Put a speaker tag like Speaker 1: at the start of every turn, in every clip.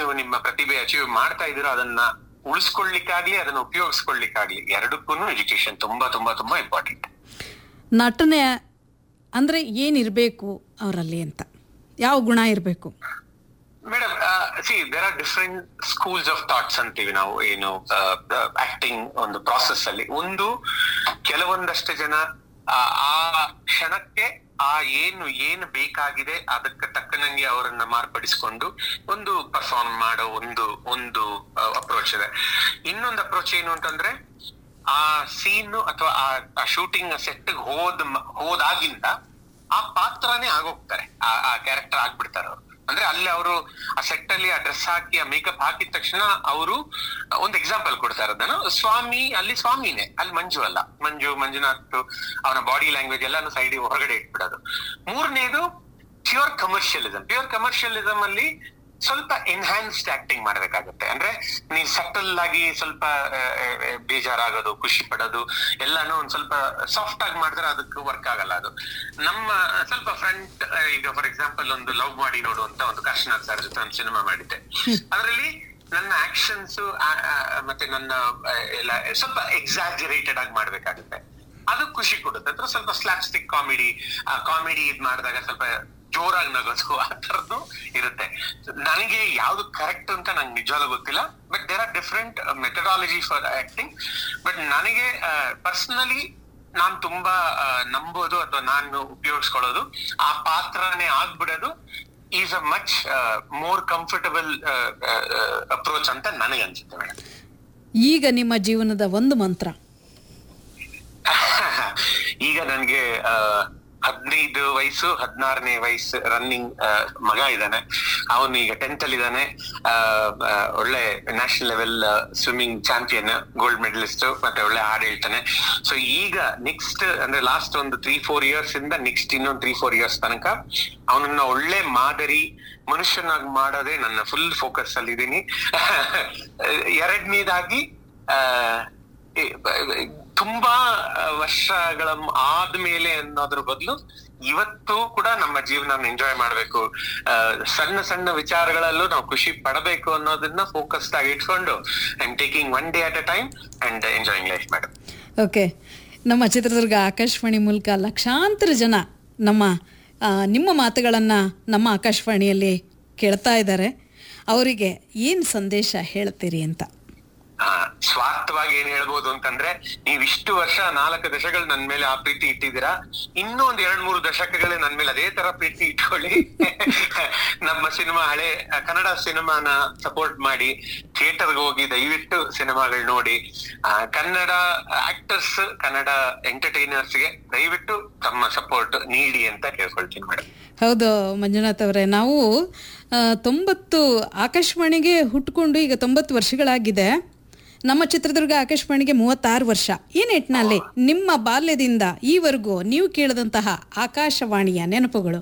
Speaker 1: ಏನು ನಿಮ್ಮ ಪ್ರತಿಭೆ ಅಚೀವ್ ಮಾಡ್ತಾ ಇದ್ದೀರೋ ಅದನ್ನ ಉಳಿಸ್ಕೊಳ್ಳಿಕ್ಕಾಗ್ಲಿ ಅದನ್ನ ಉಪಯೋಗಿಸ್ಕೊಳ್ಳಿಕ್ಕಾಗ್ಲಿ ಎರಡಕ್ಕೂ ಎಜುಕೇಶನ್ ತುಂಬಾ ತುಂಬಾ ತುಂಬಾ ಇಂಪಾರ್ಟೆಂಟ್
Speaker 2: ನಟನೆ ಅಂದರೆ ಏನಿರಬೇಕು ಅವರಲ್ಲಿ ಅಂತ ಯಾವ ಗುಣ ಇರಬೇಕು
Speaker 1: madam see there are different schools of thoughts ಅಂತೀವಿ ನಾವು ಏನು ಆಕ್ಟಿಂಗ್ ಒಂದು ಪ್ರಾಸೆಸ್ ಅಲ್ಲಿ ಒಂದು ಕೆಲವೊಂದಷ್ಟು ಜನ ಆ ಆ ಕ್ಷಣಕ್ಕೆ ಆ ಏನು ಏನು ಬೇಕಾಗಿದೆ ಅದಕ್ಕೆ ತಕ್ಕನಂಗೆ ಅವರನ್ನ ಮಾರ್ಪಡಿಸಿಕೊಂಡು ಒಂದು ಪರ್ಫಾರ್ಮ್ ಮಾಡೋ ಒಂದು ಒಂದು ಅಪ್ರೋಚ್ ಇದೆ ಇನ್ನೊಂದು ಅಪ್ರೋಚ್ ಏನು ಅಂತಂದ್ರೆ ಆ ಸೀನ್ ಅಥವಾ ಆ ಶೂಟಿಂಗ್ ಸೆಟ್ ಹೋದ್ ಹೋದಾಗಿಂದ ಆ ಪಾತ್ರನೇ ಆಗೋಗ್ತಾರೆ ಆ ಆ ಕ್ಯಾರೆಕ್ಟರ್ ಆಗ್ಬಿಡ್ತಾರೆ ಅವರು ಅಂದ್ರೆ ಅಲ್ಲಿ ಅವರು ಆ ಸೆಟ್ ಅಲ್ಲಿ ಆ ಡ್ರೆಸ್ ಹಾಕಿ ಆ ಮೇಕಪ್ ಹಾಕಿದ ತಕ್ಷಣ ಅವರು ಒಂದು ಎಕ್ಸಾಂಪಲ್ ಕೊಡ್ತಾರೆ ಅದನ್ನು ಸ್ವಾಮಿ ಅಲ್ಲಿ ಸ್ವಾಮಿನೇ ಅಲ್ಲಿ ಮಂಜು ಅಲ್ಲ ಮಂಜು ಮಂಜುನಾಥ್ ಅವನ ಬಾಡಿ ಲ್ಯಾಂಗ್ವೇಜ್ ಎಲ್ಲಾನು ಸೈಡ್ ಹೊರಗಡೆ ಇಟ್ಬಿಡೋದು ಮೂರನೇದು ಪ್ಯೂರ್ ಕಮರ್ಷಿಯಲಿಸಂ ಪ್ಯೂರ್ ಕಮರ್ಷಿಯಲಿಸಂ ಅಲ್ಲಿ ಸ್ವಲ್ಪ ಎನ್ಹಾನ್ಸ್ಡ್ ಆಕ್ಟಿಂಗ್ ಮಾಡ್ಬೇಕಾಗತ್ತೆ ಅಂದ್ರೆ ನೀವು ಸಟಲ್ ಆಗಿ ಸ್ವಲ್ಪ ಆ, ಆ, ಬೇಜಾರಾಗೋದು ಖುಷಿ ಪಡೋದು ಎಲ್ಲಾನು ಒಂದ್ ಸ್ವಲ್ಪ ಸಾಫ್ಟ್ ಆಗಿ ಮಾಡಿದ್ರೆ ಅದಕ್ಕೆ ವರ್ಕ್ ಆಗಲ್ಲ ಅದು ನಮ್ಮ ಸ್ವಲ್ಪ ಫ್ರಂಟ್ ಈಗ ಫಾರ್ ಎಕ್ಸಾಂಪಲ್ ಒಂದು ಲವ್ ಮಾಡಿ ನೋಡುವಂತ ಒಂದು ಕಾಶಿನಾಥ್ ಸರ್ ಜೊತೆ ಒಂದು ಸಿನಿಮಾ ಮಾಡಿದ್ದೆ ಅದರಲ್ಲಿ ನನ್ನ ಆಕ್ಷನ್ಸ್ ಮತ್ತೆ ನನ್ನ ಆ, ಎಲ್ಲ ಸ್ವಲ್ಪ ಎಕ್ಸಾಜರೇಟೆಡ್ ಆಗಿ ಮಾಡ್ಬೇಕಾಗುತ್ತೆ ಅದು ಖುಷಿ ಕೊಡುತ್ತೆ ಅಂದ್ರೆ ಸ್ವಲ್ಪ ಸ್ಲಾಪ್ಸ್ಟಿಕ್ ಕಾಮಿಡಿ ಆ ಕಾಮಿಡಿ ಇದ್ ಮಾಡಿದಾಗ ಸ್ವಲ್ಪ ಜೋರಾಗಿ ನಗೋದು ಆ ತರದ್ದು ಇರುತ್ತೆ ನನಗೆ ಯಾವ್ದು ಕರೆಕ್ಟ್ ಅಂತ ನಂಗೆ ನಿಜವಾಗ್ಲೂ ಗೊತ್ತಿಲ್ಲ but there are different methodology for acting but ನನಗೆ ಪರ್ಸನಲಿ ನಾನ್ ತುಂಬಾ ಆ, ನಂಬೋದು ಅಥವಾ ನಾನು ಉಪಯೋಗಿಸ್ಕೊಳ್ಳೋದು ಆ ಪಾತ್ರನೇ ಆಗ್ಬಿಡೋದು is a much more comfortable approach ಅಂತ ನನಗೆ ಅನ್ಸುತ್ತೆ ಮೇಡಮ್
Speaker 2: ಈಗ ನಿಮ್ಮ ಜೀವನದ ಒಂದು ಮಂತ್ರ
Speaker 1: ಈಗ ನನ್ಗೆ ಆ, ಹದಿನೈದು ವಯಸ್ಸು ಹದಿನಾರನೇ ವಯಸ್ಸು ರನ್ನಿಂಗ್ ಮಗ ಇದ್ದಾನೆ ಅವನು ಈಗ ಟೆಂತ್ ಅಲ್ಲಿ ಇದ್ದಾನೆ ಆ, ಆ, ಒಳ್ಳೆ national level swimming champion gold medallist ಮತ್ತೆ ಒಳ್ಳೆ ಹಾಡು ಹೇಳ್ತಾನೆ ಸೊ ಈಗ ನೆಕ್ಸ್ಟ್ ಅಂದ್ರೆ ಲಾಸ್ಟ್ ಒಂದು ತ್ರೀ ಫೋರ್ ಇಯರ್ಸ್ ಇಂದ ನೆಕ್ಸ್ಟ್ ಇನ್ನೊಂದು ತ್ರೀ ಫೋರ್ ಇಯರ್ಸ್ ತನಕ ಅವನನ್ನ ಒಳ್ಳೆ ಮಾದರಿ ಮನುಷ್ಯನಾಗಿ ಮಾಡೋದೇ ನನ್ನ ಫುಲ್ ಫೋಕಸ್ ಅಲ್ಲಿ ಇದ್ದೀನಿ ಎರಡನೇದಾಗಿ ಆ ಏ, ಬ- ಬ- ತುಂಬಾ ಆ, ವರ್ಷಗಳ ಆದ್ಮೇಲೆ ಅನ್ನೋದ್ರ ಬದಲು ಇವತ್ತು ಕೂಡ ನಮ್ಮ ಜೀವನ ಎಂಜಾಯ್ ಮಾಡ್ಬೇಕು ಆ, ಸಣ್ಣ ಸಣ್ಣ ವಿಚಾರಗಳಲ್ಲೂ ನಾವು ಖುಷಿ ಪಡಬೇಕು ಅನ್ನೋದನ್ನ ಫೋಕಸ್ಡ್ ಆಗಿ ಇಟ್ಕೊಂಡು I am taking one day at a time and enjoying life madam
Speaker 2: okay ನಮ್ಮ ಚಿತ್ರದುರ್ಗ ಆಕಾಶವಾಣಿ ಮೂಲಕ ಲಕ್ಷಾಂತರ ಜನ ನಮ್ಮ ಆ, ನಿಮ್ಮ ಮಾತುಗಳನ್ನು ನಮ್ಮ ಆಕಾಶವಾಣಿಯಲ್ಲಿ ಕೇಳ್ತಾ ಇದ್ದಾರೆ ಅವರಿಗೆ ಏನು ಸಂದೇಶ ಹೇಳ್ತೀರಿ ಅಂತ
Speaker 1: ಆ, ಸ್ವಾರ್ಥವಾಗಿ ಏನ್ ಹೇಳ್ಬೋದು ಅಂತಂದ್ರೆ ನೀವ್ ಇಷ್ಟು ವರ್ಷ ನಾಲ್ಕು ದಶಕಗಳು ನನ್ ಮೇಲೆ ಆ ಪ್ರೀತಿ ಇಟ್ಟಿದ್ದೀರಾ ಇನ್ನೂ ಒಂದ್ ಎರಡ್ ಮೂರು ದಶಕಗಳೇ ನನ್ ಮೇಲೆ ಅದೇ ತರ ಪ್ರೀತಿ ಇಟ್ಕೊಳ್ಳಿ ನಮ್ಮ ಸಿನಿಮಾ ಹಳೆ ಆ, ಕನ್ನಡ ಸಿನಿಮಾನ ಸಪೋರ್ಟ್ ಮಾಡಿ ಥಿಯೇಟರ್ಗೆ ಹೋಗಿ ದಯವಿಟ್ಟು ಸಿನಿಮಾಗಳು ನೋಡಿ ಆ, ಕನ್ನಡ ಆಕ್ಟರ್ಸ್ ಕನ್ನಡ ಎಂಟರ್ಟೈನರ್ಸ್ಗೆ ದಯವಿಟ್ಟು ತಮ್ಮ ಸಪೋರ್ಟ್ ನೀಡಿ ಅಂತ ಕೇಳ್ಕೊಳ್ತೀನಿ ಮೇಡಮ್
Speaker 2: ಹೌದು ಮಂಜುನಾಥ್ ಅವರೇ ನಾವು ಆ, ತೊಂಬತ್ತು ಆಕಾಶವಾಣಿಗೆ ಹುಟ್ಕೊಂಡು ಈಗ ತೊಂಬತ್ತು ವರ್ಷಗಳಾಗಿದೆ ನಮ್ಮ ಚಿತ್ರದುರ್ಗ ಆಕಾಶವಾಣಿಗೆ ಮೂವತ್ತಾರು ವರ್ಷ ಈ ನಿಟ್ಟಿನಲ್ಲಿ ನಿಮ್ಮ ಬಾಲ್ಯದಿಂದ ಈವರೆಗೂ ನೀವು ಕೇಳಿದಂತಹ ಆಕಾಶವಾಣಿಯ ನೆನಪುಗಳು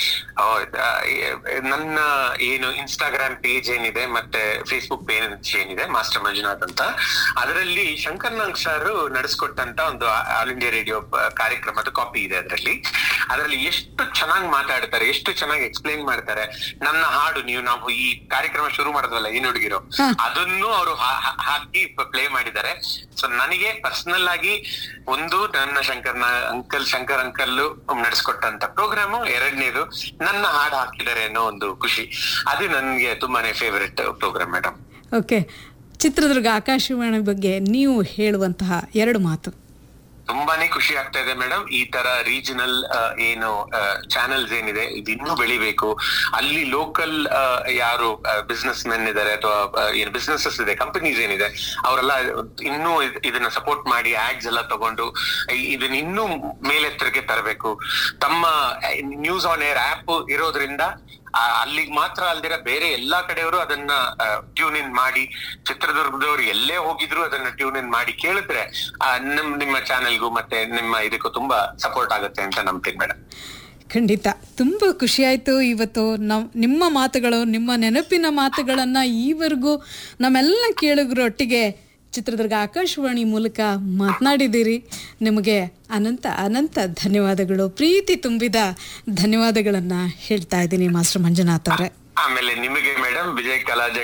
Speaker 1: ಹೌದಾ ಏ- ನನ್ನ ಏನು ಇನ್ಸ್ಟಾಗ್ರಾಮ್ ಪೇಜ್ ಏನಿದೆ ಮತ್ತೆ ಫೇಸ್ಬುಕ್ ಪೇಜ್ ಏನಿದೆ ಮಾಸ್ಟರ್ ಮಂಜುನಾಥ್ ಅಂತ ಅದರಲ್ಲಿ ಶಂಕರ್ ನಾಗ್ ಸರ್ ನಡೆಸ್ಕೊಟ್ಟಂತ ಒಂದು ಆಲ್ ಇಂಡಿಯಾ ರೇಡಿಯೋ ಕಾರ್ಯಕ್ರಮದ ಕಾಪಿ ಇದೆ ಅದರಲ್ಲಿ ಅದರಲ್ಲಿ ಎಷ್ಟು ಚೆನ್ನಾಗಿ ಮಾತಾಡ್ತಾರೆ ಎಷ್ಟು ಚೆನ್ನಾಗಿ ಎಕ್ಸ್ಪ್ಲೈನ್ ಮಾಡ್ತಾರೆ ನನ್ನ ಹಾಡು ನೀವು ನಾವು ಈ ಕಾರ್ಯಕ್ರಮ ಶುರು ಮಾಡಿದ್ವಲ್ಲ ಏನ್ ಹುಡುಗಿರೋ ಅದನ್ನು ಅವರು ಹಾಕಿ ಪ್ಲೇ ಮಾಡಿದ್ದಾರೆ ಸೊ ನನಗೆ ಪರ್ಸನಲ್ ಆಗಿ ಒಂದು ನನ್ನ ಶಂಕರ್ ಅಂಕಲ್ ಶಂಕರ್ ಅಂಕಲ್ ನಡೆಸ್ಕೊಟ್ಟಂತ ಪ್ರೋಗ್ರಾಮು ಎರಡನೇದು ನನ್ನ ಹಾಡು ಹಾಕಿದ್ದಾರೆ ಅನ್ನೋ ಒಂದು ಖುಷಿ ಅದು ನನ್ಗೆ ತುಂಬಾನೇ favourite programme madam
Speaker 2: okay Chitradurga Akashvani ಬಗ್ಗೆ ನೀವು ಹೇಳುವಂತಹ ಎರಡು ಮಾತು
Speaker 1: ತುಂಬಾನೇ ಖುಷಿ ಆಗ್ತಾ ಇದೆ ಮೇಡಮ್ ಈ ತರ ರೀಜನಲ್ ಏನು ಚಾನೆಲ್ಸ್ ಏನಿದೆ ಇದು ಇನ್ನೂ ಬೆಳಿಬೇಕು ಅಲ್ಲಿ ಲೋಕಲ್ ಯಾರು ಬಿಸ್ನೆಸ್ ಮೆನ್ ಇದಾರೆ ಅಥವಾ ಏನು ಬಿಸ್ನೆಸಸ್ ಇದೆ ಕಂಪನೀಸ್ ಏನಿದೆ ಅವರೆಲ್ಲ ಇನ್ನೂ ಇದ್- ಇದನ್ನ ಸಪೋರ್ಟ್ ಮಾಡಿ ಆಡ್ಸ್ ಎಲ್ಲ ತಗೊಂಡು ಇ- ಇದನ್ನ ಇನ್ನೂ ಮೇಲೆತ್ತರಕ್ಕೆ ತರಬೇಕು ತಮ್ಮ ನ್ಯೂಸ್ ಆನ್ ಏರ್ ಆಪ್ ಇರೋದ್ರಿಂದ ಆ, ಅಲ್ಲಿಗ್ ಮಾತ್ರ ಅಲ್ದಿರ ಬೇರೆ ಎಲ್ಲಾ ಕಡೆಯವರು ಅದನ್ನ ಟ್ಯೂನ್ ಇನ್ ಮಾಡಿ ಚಿತ್ರದುರ್ಗದವ್ರು ಎಲ್ಲೇ ಹೋಗಿದ್ರು ಅದನ್ನ ಟ್ಯೂನ್ ಇನ್ ಮಾಡಿ ಕೇಳಿದ್ರೆ ಆ, ನಿಮ್ ನಿಮ್ಮ ಚಾನೆಲ್ಗೂ ಮತ್ತೆ ನಿಮ್ಮ ಇದಕ್ಕೂ ತುಂಬಾ ಸಪೋರ್ಟ್ ಆಗುತ್ತೆ ಅಂತ ನಂಬ್ತೀನಿ ಮೇಡಮ್
Speaker 2: ಖಂಡಿತ ತುಂಬ ಖುಷಿಯಾಯಿತು ಇವತ್ತು ನಾವು ನಿಮ್ಮ ಮಾತುಗಳು ನಿಮ್ಮ ನೆನಪಿನ ಮಾತುಗಳನ್ನು ಈವರೆಗೂ ನಮ್ಮೆಲ್ಲ ಕೇಳುಗರೊಟ್ಟಿಗೆ ಚಿತ್ರದುರ್ಗ ಆಕಾಶವಾಣಿ ಮೂಲಕ ಮಾತನಾಡಿದ್ದೀರಿ ನಿಮಗೆ ಅನಂತ ಅನಂತ ಧನ್ಯವಾದಗಳು ಪ್ರೀತಿ ತುಂಬಿದ ಧನ್ಯವಾದಗಳನ್ನು ಹೇಳ್ತಾ ಇದ್ದೀನಿ ಮಾಸ್ಟರ್ ಮಂಜುನಾಥ್ ಅವರೇ
Speaker 1: ಆಮೇಲೆ ನಿಮಗೆ ಮೇಡಮ್ ವಿಜಯ್ ಕಲಾಜ